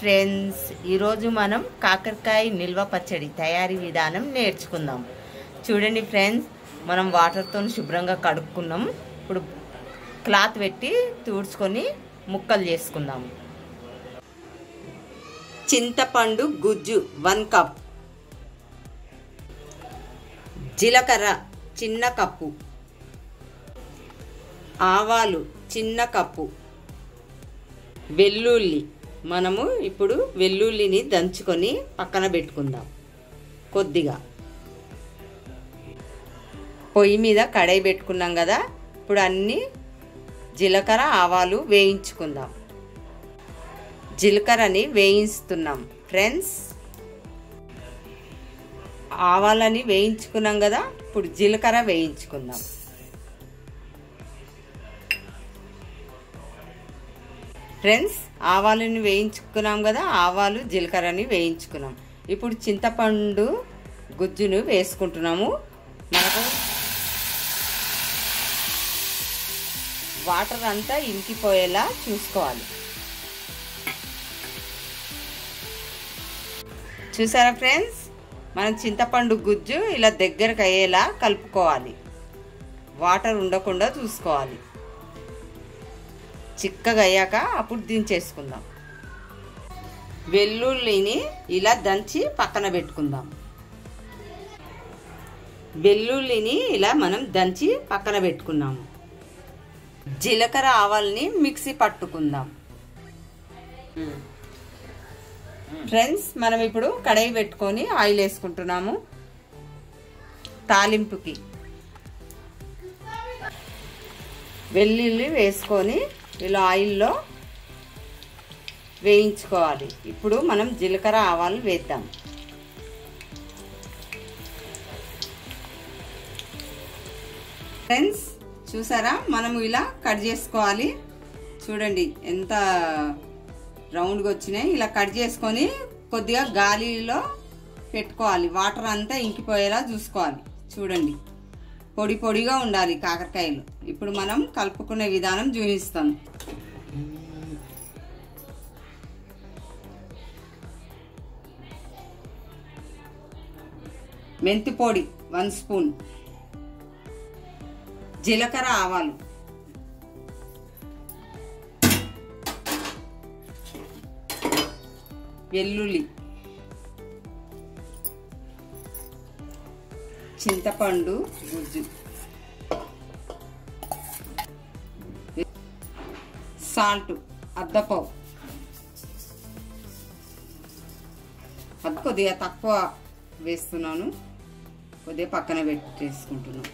friends ఈరోజు మనం కాకరకాయ నిల్వ పచ్చడి తయారీ విధానం నేర్చుకుందాం చూడండి ఫ్రెండ్స్ మనం వాటర్తో శుభ్రంగా కడుక్కున్నాం ఇప్పుడు క్లాత్ పెట్టి తుడుచుకొని ముక్కలు చేసుకుందాం చింతపండు గుజ్జు వన్ కప్ జీలకర్ర చిన్న కప్పు ఆవాలు చిన్న కప్పు వెల్లుల్లి మనము ఇప్పుడు వెల్లుల్లిని దంచుకొని పక్కన పెట్టుకుందాం కొద్దిగా పొయ్యి మీద కడాయి పెట్టుకున్నాం కదా ఇప్పుడు అన్నీ జీలకర్ర ఆవాలు వేయించుకుందాం జీలకర్రని వేయిస్తున్నాం ఫ్రెండ్స్ ఆవాలని వేయించుకున్నాం కదా ఇప్పుడు జీలకర్ర వేయించుకుందాం ఫ్రెండ్స్ ఆవాలని వేయించుకున్నాం కదా ఆవాలు జీలకర్రని వేయించుకున్నాం ఇప్పుడు చింతపండు గుజ్జును వేసుకుంటున్నాము మనకు వాటర్ అంతా ఇంకిపోయేలా చూసుకోవాలి చూసారా ఫ్రెండ్స్ మనం చింతపండు గుజ్జు ఇలా దగ్గరకు అయ్యేలా కలుపుకోవాలి వాటర్ ఉండకుండా చూసుకోవాలి చిక్కగా అయ్యాక అప్పుడు దించేసుకుందాం వెల్లుల్లిని ఇలా దంచి పక్కన పెట్టుకుందాం వెల్లుల్లిని ఇలా మనం దంచి పక్కన పెట్టుకున్నాము జీలకర్ర ఆవాల్ని మిక్సీ పట్టుకుందాం ఫ్రెండ్స్ మనం ఇప్పుడు కడాయి పెట్టుకొని ఆయిల్ వేసుకుంటున్నాము తాలింపుకి వెల్లుల్లి వేసుకొని ఇలా ఆయిల్లో వేయించుకోవాలి ఇప్పుడు మనం జీలకర్ర ఆవాలు వేద్దాం ఫ్రెండ్స్ చూసారా మనం ఇలా కట్ చేసుకోవాలి చూడండి ఎంత రౌండ్గా వచ్చినాయి ఇలా కట్ చేసుకొని కొద్దిగా గాలిలో పెట్టుకోవాలి వాటర్ అంతా ఇంకిపోయేలా చూసుకోవాలి చూడండి పొడి పొడిగా ఉండాలి కాకరకాయలు ఇప్పుడు మనం కలుపుకునే విధానం చూపిస్తాం మెంతి పొడి వన్ స్పూన్ జీలకర్ర ఆవాలు వెల్లుల్లి చింతపండు గుజ్జు సాల్ట్ అద్దపావు అది కొద్దిగా తక్కువ వేస్తున్నాను కొద్దిగా పక్కన పెట్టేసుకుంటున్నాను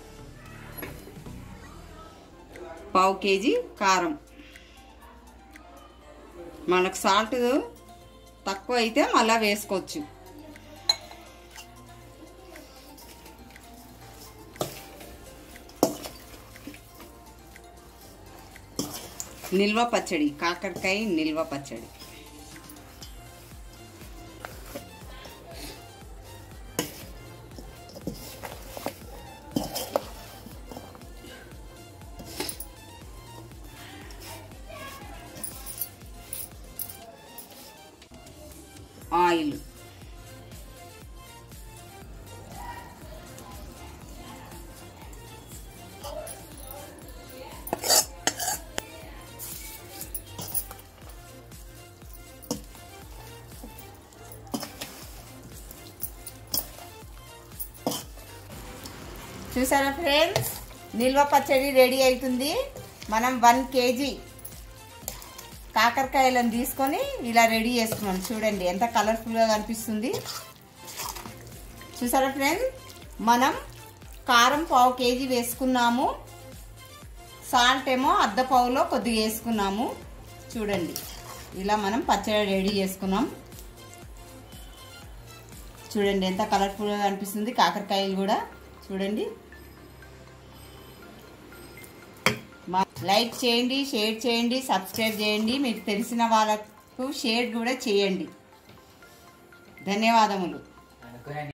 పావు కేజీ కారం మనకు సాల్ట్ తక్కువ అయితే మళ్ళీ వేసుకోవచ్చు నిల్వ పచ్చడి కాకరకాయ నిల్వ పచ్చడి ఆయిల్ చూసారా ఫ్రెండ్స్ నిల్వ పచ్చడి రెడీ అవుతుంది మనం వన్ కేజీ కాకరకాయలను తీసుకొని ఇలా రెడీ చేసుకున్నాం చూడండి ఎంత కలర్ఫుల్గా కనిపిస్తుంది చూసారా ఫ్రెండ్స్ మనం కారం పావు కేజీ వేసుకున్నాము సాల్ట్ ఏమో అర్ధ పావులో కొద్దిగా వేసుకున్నాము చూడండి ఇలా మనం పచ్చడి రెడీ చేసుకున్నాం చూడండి ఎంత కలర్ఫుల్గా కనిపిస్తుంది కాకరకాయలు కూడా చూడండి లైక్ చేయండి షేర్ చేయండి సబ్స్క్రైబ్ చేయండి మీకు తెలిసిన వాళ్ళకు షేర్ కూడా చేయండి ధన్యవాదములు